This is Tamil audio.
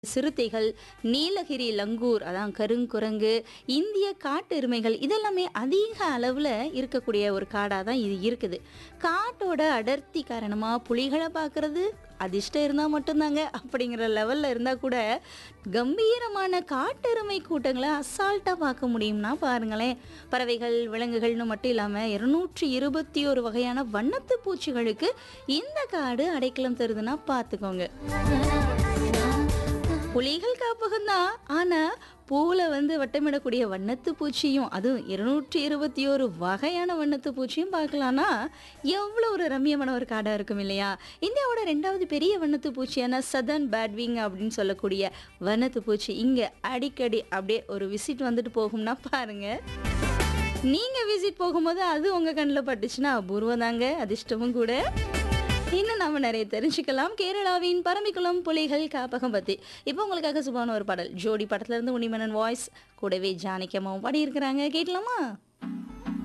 சிறுத்தைகள் நீலகிரி லங்கூர் அதான் கருங்குரங்கு இந்திய காட்டு எருமைகள் இதெல்லாமே அதிக அளவில் இருக்கக்கூடிய ஒரு காடாக தான் இது இருக்குது காட்டோட அடர்த்தி காரணமாக புலிகளை பார்க்கறது அதிர்ஷ்டம் இருந்தால் மட்டும்தாங்க அப்படிங்கிற லெவலில் இருந்தால் கூட கம்பீரமான காட்டெருமை கூட்டங்களை அசால்ட்டாக பார்க்க முடியும்னா பாருங்களேன் பறவைகள் விலங்குகள்னு மட்டும் இல்லாமல் இருநூற்றி இருபத்தி ஒரு வகையான வண்ணத்து பூச்சிகளுக்கு இந்த காடு அடைக்கலம் தருதுன்னா பார்த்துக்கோங்க புலிகள் காப்பகம் தான் ஆனால் பூவில் வந்து வட்டமிடக்கூடிய வண்ணத்து பூச்சியும் அதுவும் இருநூற்றி இருபத்தி ஒரு வகையான வண்ணத்து பூச்சியும் பார்க்கலான்னா எவ்வளோ ஒரு ரம்மியமான ஒரு காடாக இருக்கும் இல்லையா இந்தியாவோட ரெண்டாவது பெரிய வண்ணத்து பூச்சியான சதர்ன் பேட்விங் அப்படின்னு சொல்லக்கூடிய வண்ணத்து பூச்சி இங்கே அடிக்கடி அப்படியே ஒரு விசிட் வந்துட்டு போகும்னா பாருங்கள் நீங்கள் விசிட் போகும்போது அது உங்கள் கண்ணில் பட்டுச்சுன்னா அபூர்வம் தாங்க அதிர்ஷ்டமும் கூட இன்னும் நாம நிறைய தெரிஞ்சுக்கலாம் கேரளாவின் பரம்பிக்குளம் புலிகள் காப்பகம் பற்றி இப்போ உங்களுக்காக சுபான ஒரு பாடல் ஜோடி படத்துல இருந்து உனிமனன் வாய்ஸ் கூடவே ஜானகியம்மாவும் பாடியிருக்கிறாங்க கேட்கலாமா